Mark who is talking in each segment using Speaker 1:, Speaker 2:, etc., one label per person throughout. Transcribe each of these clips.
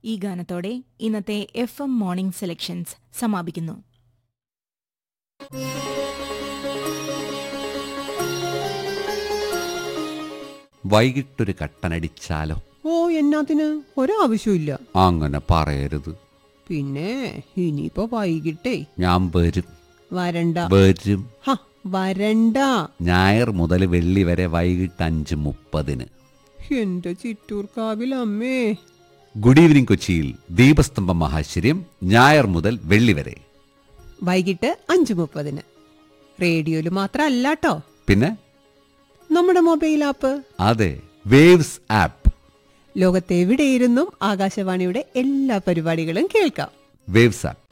Speaker 1: ഈ ഗാനത്തോടെ ഇന്നത്തെ F M morning selections സമാപിക്കുന്നു
Speaker 2: വൈകിട്ടൊരു കട്ടനടിച്ചാലോ
Speaker 3: ഓ എന്നാത്തിന് ഒരാവശ്യമില്ല
Speaker 2: അങ്ങനെ പറയരുത്
Speaker 3: പിന്നെ ഇനിയിപ്പോ വൈകിട്ടേ
Speaker 2: ഞാൻ വരും
Speaker 3: വരണ്ട
Speaker 2: വരും
Speaker 3: ഹ വരണ്ട
Speaker 2: ഞായർ മുതൽ വെള്ളി വരെ വൈകിട്ട് അഞ്ച് മുപ്പതിന്
Speaker 3: എന്റെ ചിറ്റൂർക്കാവിൽ അമ്മേ
Speaker 2: ഗുഡ് ഈവനിംഗ് കൊച്ചിയിൽ ദീപസ്തംഭം മഹാശ്ചര്യം ഞായർ മുതൽ വെള്ളി വരെ
Speaker 3: വൈകിട്ട് അഞ്ചു മുപ്പതിന് റേഡിയോയില് മാത്രല്ല കേട്ടോ
Speaker 2: പിന്നെ
Speaker 3: നമ്മുടെ മൊബൈൽ ആപ്പ്
Speaker 2: അതെ വേവ്സ് ആപ്പ്
Speaker 3: ലോകത്തെവിടെയിരുന്നും ആകാശവാണിയുടെ എല്ലാ പരിപാടികളും കേൾക്കാം
Speaker 2: Waves app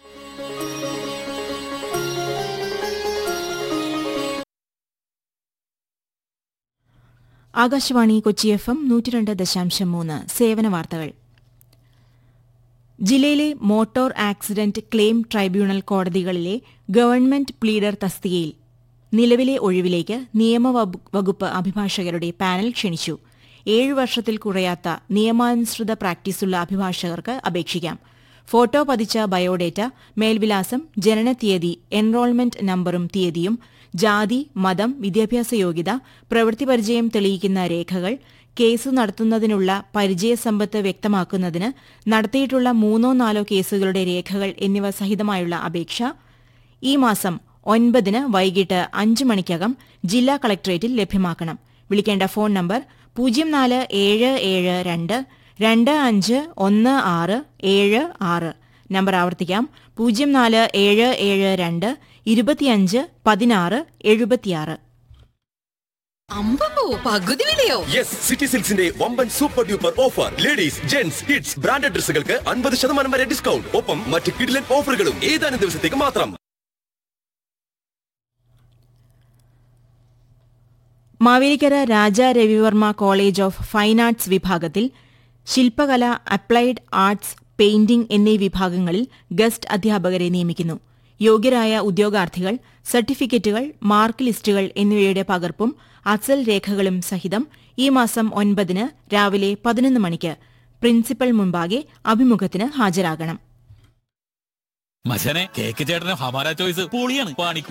Speaker 1: Akashvani Kochi F M നൂറ്റിരണ്ട് ദശാംശം മൂന്ന് സേവന വാർത്തകൾ ജില്ലയിലെ മോട്ടോർ ആക്സിഡന്റ് ക്ലെയിം ട്രൈബ്യൂണൽ കോടതികളിലെ ഗവൺമെന്റ് പ്ലീഡർ തസ്തികയിൽ നിലവിലെ ഒഴിവിലേക്ക് നിയമവകുപ്പ് അഭിഭാഷകരുടെ പാനൽ ക്ഷണിച്ചു ഏഴു വർഷത്തിൽ കുറയാത്ത നിയമാനുസൃത പ്രാക്ടീസുള്ള അഭിഭാഷകർക്ക് അപേക്ഷിക്കാം ഫോട്ടോ പതിച്ച ബയോഡേറ്റ മേൽവിലാസം ജനനത്തീയതി എൻറോൾമെന്റ് നമ്പറും തീയതിയും ജാതി മതം വിദ്യാഭ്യാസ യോഗ്യത പ്രവൃത്തി പരിചയം തെളിയിക്കുന്ന രേഖകൾ കേസ് നടത്തുന്നതിനുള്ള പരിചയസമ്പത്ത് വ്യക്തമാക്കുന്നതിന് നടത്തിയിട്ടുള്ള മൂന്നോ നാലോ കേസുകളുടെ രേഖകൾ എന്നിവ സഹിതമായുള്ള അപേക്ഷ ഈ മാസം ഒൻപതിന് വൈകിട്ട് അഞ്ച് മണിക്കകം ജില്ലാ കളക്ടറേറ്റിൽ ലഭ്യമാക്കണം വിളിക്കേണ്ട ഫോൺ നമ്പർ പൂജ്യം നാല് ഏഴ് ഏഴ് രണ്ട് രണ്ട് അഞ്ച് ഒന്ന് ആറ് ഏഴ് ആറ് നമ്പർ ആവർത്തിക്കാം പൂജ്യം നാല് ഏഴ് ഏഴ് രണ്ട് ഇരുപത്തിയഞ്ച് പതിനാറ് എഴുപത്തിയാറ്
Speaker 4: അമ്പോ പകുതി വിലയോ
Speaker 5: യെസ് സിറ്റി സിൽക്സിന്റെ വമ്പൻ super duper offer ladies gents hits branded ഡ്രസ്സുകൾക്ക് അൻപത് ശതമാനം വരെ ഡിസ്കൗണ്ട് ഒപ്പം മറ്റ് കിഡിലൻ ഓഫറുകളും ഏതാനും ദിവസത്തേക്ക് മാത്രം
Speaker 1: Mavelikkara Raja Ravivarma college of fine arts വിഭാഗത്തിൽ ശില്പകല അപ്ലൈഡ് ആർട്സ് പെയിന്റിംഗ് എന്നീ വിഭാഗങ്ങളിൽ ഗസ്റ്റ് അധ്യാപകരെ നിയമിക്കുന്നു യോഗ്യരായ ഉദ്യോഗാർത്ഥികൾ സർട്ടിഫിക്കറ്റുകൾ മാർക്ക് ലിസ്റ്റുകൾ എന്നിവയുടെ പകർപ്പും അസൽ രേഖകളും സഹിതം ഈ മാസം ഒൻപതിന് രാവിലെ പതിനൊന്ന് മണിക്ക് പ്രിൻസിപ്പൽ മുമ്പാകെ അഭിമുഖത്തിന് ഹാജരാകണം
Speaker 6: മച്ചനെ കേക്ക് ചേട്ടന് ഹമാര ചോയ്സ് പൊളിയാണ് പാണിക്കു